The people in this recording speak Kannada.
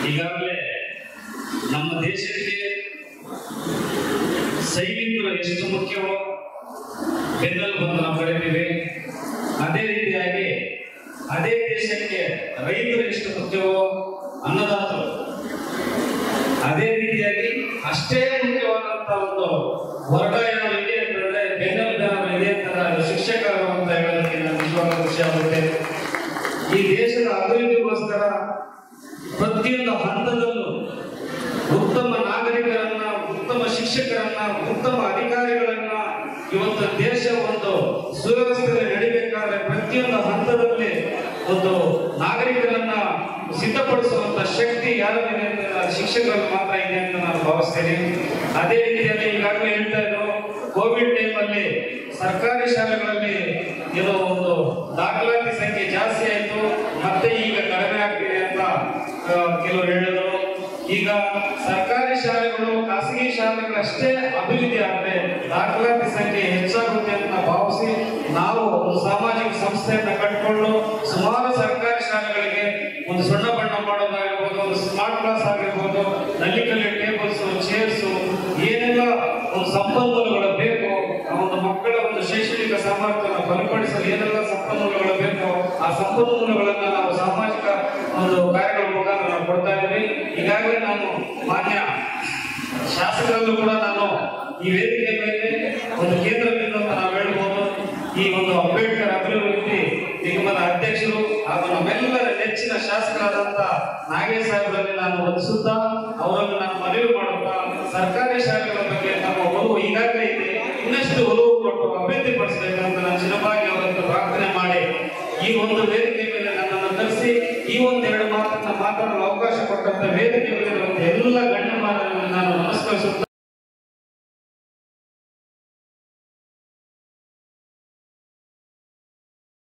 ಈಗಾಗಲೇ ನಮ್ಮ ದೇಶಕ್ಕೆ ಸೈನಿಕರು ಎಷ್ಟು ಮುಖ್ಯವೋ ಬೆನ್ನೆಲುಬನ್ನು ನಾವು ಕರಿತೀವಿ ಅದೇ ರೀತಿಯಾಗಿ ಅದೇ ದೇಶಕ್ಕೆ ರೈತರು ಎಷ್ಟು ಮುಖ್ಯವೋ ಅನ್ನದಾತರು ಅದೇ ರೀತಿಯಾಗಿ ಅಷ್ಟೇ ಮುಖ್ಯವಾದಂತ ಒಂದು ವರ್ಗ ಏನಾದ್ರು ಇದೆ ಅಂತಂದ್ರೆ ಬೆನ್ನೆಲುಬು ಏನಾದ್ರು ಇದೆ ಅಂತಂದ್ರೆ ಶಿಕ್ಷಕರು ಅಂತ ಹೇಳೋದಕ್ಕೆ ನಾನು ನಿಜವಾದ ಖುಷಿ ಆಗುತ್ತೆ ಈ ದೇಶದ ಅಭಿವೃದ್ಧಿಗೋಸ್ಕರ ಪ್ರತಿಯೊಂದು ಹಂತದಲ್ಲೂ ಉತ್ತಮ ನಾಗರಿಕರನ್ನ ಉತ್ತಮ ಶಿಕ್ಷಕರನ್ನ ಉತ್ತಮ ಅಧಿಕಾರಿಗಳನ್ನ ಇವತ್ತು ದೇಶ ಒಂದು ಸುವ್ಯವಸ್ಥೆಯಲ್ಲಿ ನಡಿಬೇಕಾದ್ರೆ ಪ್ರತಿಯೊಂದು ಹಂತದಲ್ಲಿ ಒಂದು ನಾಗರಿಕರನ್ನ ಸಿದ್ಧಪಡಿಸುವಂತ ಶಕ್ತಿ ಯಾರಿಗಿದೆ ಅಂತ ನಾನು ಶಿಕ್ಷಕರಲ್ಲಿ ಮಾತ್ರ ಇದೆ ಅಂತ ನಾನು ಭಾವಿಸ್ತೇನೆ ಅದೇ ರೀತಿಯಲ್ಲಿ ಈಗಾಗಲೇ ಹೇಳ್ತಾ ಇದ್ರು ಕೋವಿಡ್ ಟೈಮಲ್ಲಿ ಸರ್ಕಾರಿ ಶಾಲೆಗಳಲ್ಲಿ ಏನೋ ಒಂದು ದಾಖಲಾತಿ ಸಂಖ್ಯೆ ಜಾಸ್ತಿ ಆಯಿತು ಮತ್ತೆ ಈಗ ಕಡಿಮೆ ಆಗ್ತಿದೆ ಅಂತ ಆ, ಕೆಲವರು ಹೇಳಿದರು ಈಗ ಸರ್ಕಾರಿ ಶಾಲೆಗಳು ಖಾಸಗಿ ಶಾಲೆಗಳಷ್ಟೇ ಅಭಿವೃದ್ಧಿ ಆದರೆ ದಾಖಲಾತಿ ಸಂಖ್ಯೆ ಹೆಚ್ಚಾಗುತ್ತೆ ಅಂತ ಭಾವಿಸಿ ನಾವು ಒಂದು ಸಾಮಾಜಿಕ ಸಂಸ್ಥೆಯನ್ನ ಕಟ್ಟಿಕೊಂಡು ಸುಮಾರು ಸರ್ಕಾರಿ ಶಾಲೆಗಳಿಗೆ ಒಂದು ಸುಣ್ಣ ಬಣ್ಣ ಮಾಡೋದಾಗಿರ್ಬೋದು ಒಂದು ಸ್ಮಾರ್ಟ್ ಕ್ಲಾಸ್ ಆಗಿರ್ಬೋದು ನಲ್ಲಿಕಲ್ಲಿ ಟೇಬಲ್ಸ್ ಚೇರ್ಸ್ ಏನೆಲ್ಲ ಒಂದು ಸಂಪನ್ಮೂಲಗಳು ಬೇಕು ಆ ಒಂದು ಮಕ್ಕಳ ಒಂದು ಶೈಕ್ಷಣಿಕ ಸಾಮರ್ಥ್ಯವನ್ನು ಬಲಪಡಿಸಲು ಏನೆಲ್ಲ ಸಂಪನ್ಮೂಲಗಳು ಬೇಕು ಆ ಸಂಪನ್ಮೂಲಗಳನ್ನ ನಾವು ಸಾಮಾಜಿಕ ಒಂದು ಕಾರ್ಯಗಳ ಮುಖಾಂತರ ನಾವು ಕೊಡ್ತಾ ಇದ್ದೀವಿ ಈಗಾಗಲೇ ನಾನು ಮಾನ್ಯ ಶಾಸಕರಲ್ಲೂ ಕೂಡ ನಾನು ಈ ವೇದಿಕೆ ಮೇಲೆ ಒಂದು ಕೇಂದ್ರ ಬಿಂದು ಅಂತ ನಾವು ಹೇಳ್ಬೋದು ಈ ಒಂದು ಅಂಬೇಡ್ಕರ್ ಅಭಿವೃದ್ಧಿ ನಿಗಮದ ಅಧ್ಯಕ್ಷರು ಹಾಗೂ ನಮ್ಮೆಲ್ಲರ ನೆಚ್ಚಿನ ಶಾಸಕರಾದಂತ ನಾಗೇಶ್ ಸಾಹೇಬರಲ್ಲಿ ನಾನು ವಂದಿಸುತ್ತಾ ಅವರನ್ನು ನಾನು ಮನವಿ ಮಾಡುತ್ತಾ ಸರ್ಕಾರಿ ಶಾಲೆಗಳ ಬಗ್ಗೆ ನಮ್ಮ ಒಲವು ಈಗಾಗಲೇ ಇದೆ ಇನ್ನಷ್ಟು ಒಲವು ಕೊಟ್ಟು ಅಭಿವೃದ್ಧಿ ಪಡಿಸಬೇಕಂತ ನಾನು ಚಿನ್ನವಾಗಿ ಅವರನ್ನು ಪ್ರಾರ್ಥನೆ ಮಾಡಿ ಈ ಒಂದು ವೇದಿಕೆ ಮೇಲೆ ನನ್ನನ್ನು ಕರೆಸಿ ಈ ಒಂದೆರಡು ಮಾತನ್ನ ಮಾತಾಡಲು ಅವಕಾಶ ಕೊಟ್ಟಂತ ವೇದಿಕೆ ಮೇಲೆ ಎಲ್ಲ ಗಣ್ಯಮಾನರನ್ನು ನಾನು ನಮಸ್ಕರಿಸುತ್ತಾ